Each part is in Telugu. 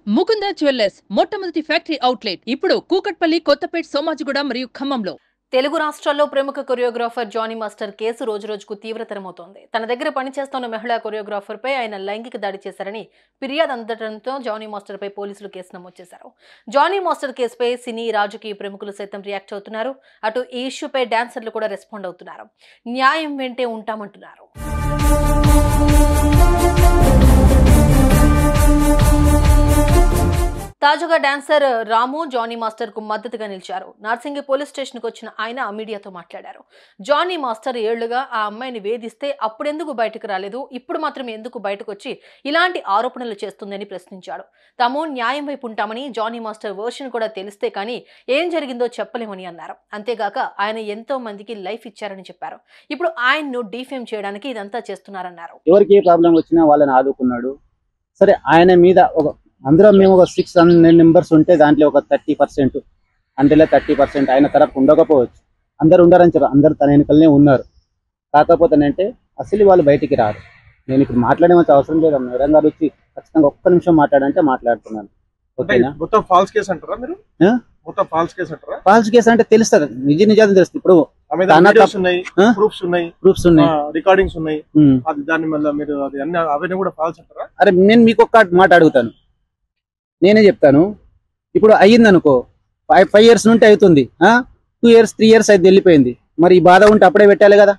ముకుంద జ్యువెల్లర్స్ మొట్టమొదటి ఫ్యాక్టరీ అవుట్లెట్ ఇప్పుడు కూకట్పల్లి కొత్తపేట్ సోమాజిగూడ మరియు ఖమ్మంలో తెలుగు రాష్ట్రాల్లో ప్రముఖ కొరియోగ్రాఫర్ జానీ మాస్టర్ కేసు రోజురోజుకు తీవ్రతరమవుతోంది తన దగ్గర పనిచేస్తున్న మహిళా కొరియోగ్రాఫర్ పై ఆయన లైంగిక దాడి చేశారని ఫిర్యాదు అందడంతో జానీ మాస్టర్ పై పోలీసులు కేసు నమోదు చేశారు జానీ మాస్టర్ కేసుపై సినీ రాజకీయ ప్రముఖులు సైతం రియాక్ట్ అవుతున్నారు అటు ఈ ఇష్యూపై డాన్సర్లు కూడా రెస్పాండ్ అవుతున్నారు న్యాయం వెంటే ఉంటామంటున్నారు తాజాగా డాన్సర్ రాము జానీ మాస్టర్ కు మద్దతుగా నిలిచారు నార్సింగి పోలీస్ స్టేషన్ కు వచ్చిన ఆయన మీడియాతో మాట్లాడారు జానీ మాస్టర్ ఏళ్లుగా ఆ అమ్మాయిని వేధిస్తే అప్పుడెందుకు బయటకు రాలేదు ఇప్పుడు మాత్రం ఎందుకు బయటకు వచ్చి ఇలాంటి ఆరోపణలు చేస్తుందని ప్రశ్నించాడు తాము న్యాయం వైపు ఉంటామని జానీ మాస్టర్ వర్షన్ కూడా తెలిస్తే కానీ ఏం జరిగిందో చెప్పలేమని అన్నారు అంతేగాక ఆయన ఎంతో మందికి లైఫ్ ఇచ్చారని చెప్పారు ఇప్పుడు ఆయన్ను డీఫేమ్ చేయడానికి ఇదంతా చేస్తున్నారన్నారు ఎవరికి ఏ ప్రాబ్లం వచ్చినా వాళ్ళని ఆదుకున్నాడు సరే ఆయన మీద ఒక అందులో మేము ఒక సిక్స్ హండ్రెడ్ మెంబర్స్ ఉంటే దాంట్లో ఒక థర్టీ పర్సెంట్ అందులో థర్టీ పర్సెంట్ ఆయన తరపు ఉండకపోవచ్చు అందరు ఉండరని చెప్పారు అందరు తన వెనుకలనే ఉన్నారు కాకపోతే అంటే అసలు వాళ్ళు బయటికి రారు నేను ఇప్పుడు మాట్లాడేమంత అవసరం లేదు మేడం గారు వచ్చి ఖచ్చితంగా ఒక్క నిమిషం మాట్లాడంటే మాట్లాడుతున్నాను అంటే ఓకేనా మొత్తం ఫాల్స్ కేసు అంటారా మీరు ఆ? మొత్తం ఫాల్స్ కేసు అంటారా ఫాల్స్ కేసు అంటే తెలుస్తుంది నిజ నిజాలు తెలుస్తుంది ఇప్పుడు ఆమె తన వీడియోస్ తప్పు- ఉన్నాయి ఆ? ప్రూఫ్స్ ఉన్నాయి ప్రూఫ్స్ ఉన్నాయి రికార్డింగ్స్ ఉన్నాయి ఉమ్. అది దాని వల్ల మీరు అది అన్ని అవన్నీ కూడా ఫాల్స్ అంటారా అరే నేను మీకు ఒక్క మాట అడుగుతాను నేనే చెప్తాను ఇప్పుడు అయ్యింది అనుకో ఫైవ్ ఫైవ్ ఇయర్స్ నుండి అవుతుంది టూ ఇయర్స్ త్రీ ఇయర్స్ అయితే వెళ్ళిపోయింది మరి ఈ బాధ ఉంటే అప్పుడే పెట్టాలి కదా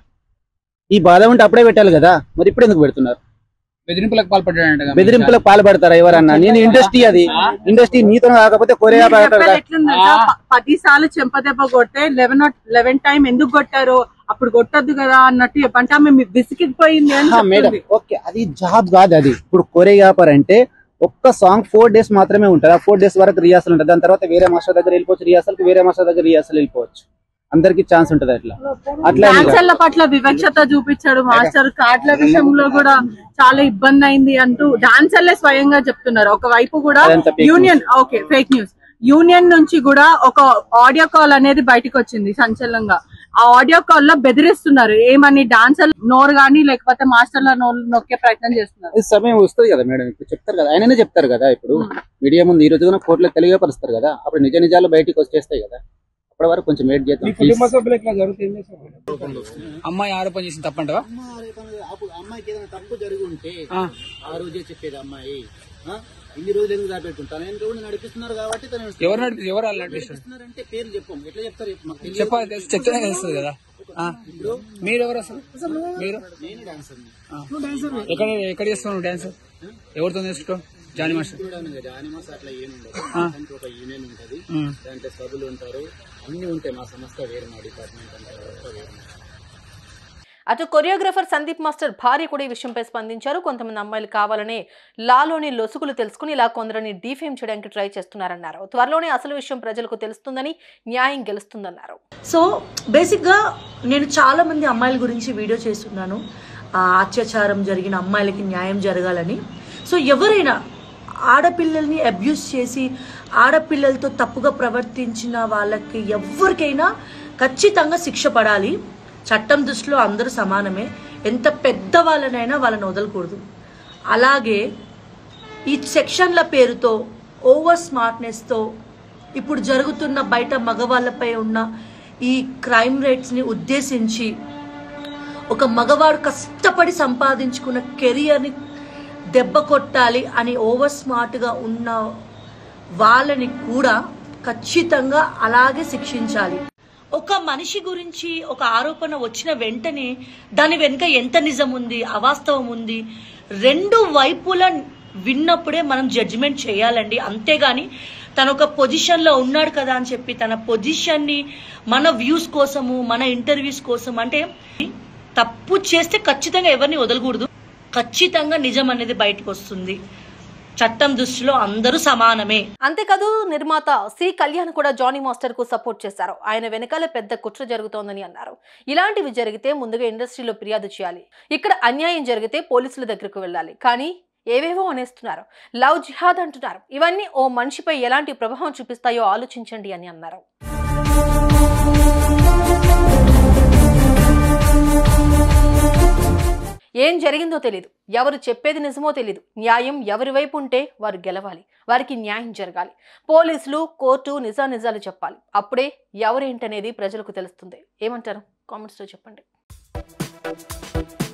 ఈ బాధ ఉంటే అప్పుడే పెట్టాలి కదా మరి ఇప్పుడు ఎందుకు పెడుతున్నారు బెదిరింపులకు పాల్పడ్డాడంట బెదిరింపులకు పాల్పడతారా ఎవరన్నా నేను ఇండస్ట్రీ అది ఇండస్ట్రీ మీతో కాకపోతే కొరియా మీరు చెప్పేది ఎట్లుందంటే, ప- పది సార్లు చెంపదెబ్బ కొడితే లెవెన్ లెవెన్ టైం ఎందుకు కొట్టారు అప్పుడు కొట్టొద్దు కదా అన్నట్టు చెప్పంటే ఆమె మీ విసిగిపోయింది అని మేడం చెప్తుంది. ఓకే అది జాబ్ కాదు అది ఇప్పుడు కొరియోగ్రాఫర్ అంటే ఒక్క సాంగ్ ఫోర్ డేస్ మాత్రమే ఉంటుంది ఆ ఫోర్ డేస్ వరకు రిహార్సల్ ఉంటుంది దాని తర్వాత వేరే మాస్టర్ దగ్గర వెళ్ళిపోవచ్చు రిహార్సల్ వేరే మాస్టర్ దగ్గర రిహార్సల్ వెళ్ళిపోవచ్చు అందరికి ఛాన్స్ ఉంటుంది అట్లా అట్లా అని కాదు. డాన్సర్ల పట్ల వివక్షత చూపించాడు మాస్టర్ కార్డుల విషయంలో కూడా చాలా ఇబ్బంది అయింది అంటూ డాన్సర్లే స్వయంగా చెప్తున్నారు ఒకవైపు కూడా అదంతా fake union okay fake news union నుంచి కూడా ఒక ఆడియో కాల్ అనేది బయటకు వచ్చింది సంచలనంగా ఆ ఆడియో కాల్ లో బెదిరిస్తున్నారు ఏమని డాన్సర్ నోరు గానీ లేకపోతే మాస్టర్ల నోరు నొక్కే ప్రయత్నం చేస్తున్నారు అది సమయం వస్తుంది కదా మేడం ఇప్పుడు చెప్తారు కదా ఆయననే చెప్తారు కదా ఇప్పుడు మీడియా ముందు ఈ రోజు కూడా కోర్టులో తెలియపరుస్తారు కదా అప్పుడు నిజ నిజాలు బయటికి వచ్చేస్తాయి కదా అప్పటి వరకు కొంచెం వెయిట్ చేద్దాం please. సభ్యులు ఇట్లా జరుగుతుంది అమ్మాయి ఆరోపణ చేసిన తప్పంటవా అమ్మాయికి ఏదైనా తప్పు జరిగి ఉంటే ఆ. ఆ రోజే చెప్పేది అమ్మాయి ఆ? ఇన్ని రోజులు ఎందుకు దాపెట్టుకుంటాను ఆయన కూడా నడిపిస్తున్నారు కాబట్టి తను ఎవరు నడిపి ఎవరు వాళ్ళు నడిపిస్తారు నడిపిస్తున్నారంటే పేర్లు చెప్పం ఎట్లా చెప్తారు చెప్పు. మాకు తెలియదు. చెప్పాలి తెలుసు- చెప్తేనే తెలుస్తుంది కదా ఆ. మీరు ఎవరు అసలు మీరు నేను డాన్సర్ ఆ. ఎక్కడ ఎక్కడ చేస్తున్నావు డాన్స్ ఎవరితో నేర్చుకో జానీ మాస్టర్ యానిమల్స్ అట్లా ఏమి ఉండదు ఆ. దానికి ఒక యూనియన్ ఉంటది ఉమ్. దాంట్లో సభ్యులు ఉంటారు అన్ని ఉంటాయి మా సంస్థ వేరే మా డిపార్ట్మెంట్ అంతా వేరే అటు కొరియోగ్రాఫర్ సందీప్ మాస్టర్ భార్య కూడా ఈ విషయంపై స్పందించారు కొంతమంది అమ్మాయిలు కావాలనే లాలోని లొసుగులు తెలుసుకుని ఇలా కొందరిని డీఫేమ్ చేయడానికి ట్రై చేస్తున్నారన్నారు త్వరలోనే అసలు విషయం ప్రజలకు తెలుస్తుందని న్యాయం గెలుస్తుందన్నారు సో బేసిక్గా నేను చాలా మంది అమ్మాయిల గురించి వీడియో చేస్తున్నాను ఆ, అత్యాచారం జరిగిన అమ్మాయిలకి న్యాయం జరగాలని సో ఎవరైనా ఆడపిల్లల్ని అబ్యూస్ చేసి ఆడపిల్లలతో తప్పుగా ప్రవర్తించిన వాళ్ళకి ఎవరికైనా ఖచ్చితంగా శిక్ష పడాలి చట్టం దృష్టిలో అందరూ సమానమే ఎంత పెద్ద వాళ్ళనైనా వాళ్ళని వదలకూడదు అలాగే ఈ సెక్షన్ల పేరుతో ఓవర్ స్మార్ట్నెస్తో ఇప్పుడు జరుగుతున్న బయట మగవాళ్ళపై ఉన్న ఈ క్రైమ్ రేట్స్ని ఉద్దేశించి ఒక మగవాడు కష్టపడి సంపాదించుకున్న కెరియర్ని దెబ్బ కొట్టాలి అని ఓవర్ స్మార్ట్గా ఉన్న వాళ్ళని కూడా ఖచ్చితంగా అలాగే శిక్షించాలి ఒక మనిషి గురించి ఒక ఆరోపణ వచ్చిన వెంటనే దాని వెనుక ఎంత నిజం ఉంది అవాస్తవం ఉంది రెండు వైపుల విన్నప్పుడే మనం జడ్జిమెంట్ చేయాలండి అంతేగాని తన ఒక పొజిషన్లో ఉన్నాడు కదా అని చెప్పి తన పొజిషన్ని మన వ్యూస్ కోసము మన ఇంటర్వ్యూస్ కోసం అంటే తప్పు చేస్తే ఖచ్చితంగా ఎవరిని వదలకూడదు ఖచ్చితంగా నిజం అనేది బయటకు వస్తుంది చట్టం దృష్టిలో అందరూ సమానమే అంతేకాదు నిర్మాత సి కళ్యాణ్ కూడా జానీ మాస్టర్ కు సపోర్ట్ చేశారు ఆయన వెనకాల పెద్ద కుట్ర జరుగుతోందని అన్నారు ఇలాంటివి జరిగితే ముందుగా ఇండస్ట్రీలో ఫిర్యాదు చేయాలి ఇక్కడ అన్యాయం జరిగితే పోలీసుల దగ్గరకు వెళ్ళాలి కానీ ఏవేవో అనేస్తున్నారు లవ్ జిహాద్ అంటున్నారు ఇవన్నీ ఓ మనిషిపై ఎలాంటి ప్రభావం చూపిస్తాయో ఆలోచించండి అని అన్నారు ఏం జరిగిందో తెలియదు ఎవరు చెప్పేది నిజమో తెలియదు న్యాయం ఎవరి వైపు ఉంటే వారు గెలవాలి వారికి న్యాయం జరగాలి పోలీసులు కోర్టు నిజానిజాలు చెప్పాలి అప్పుడే ఎవరేంటనేది ప్రజలకు తెలుస్తుంది ఏమంటారు కామెంట్స్లో చెప్పండి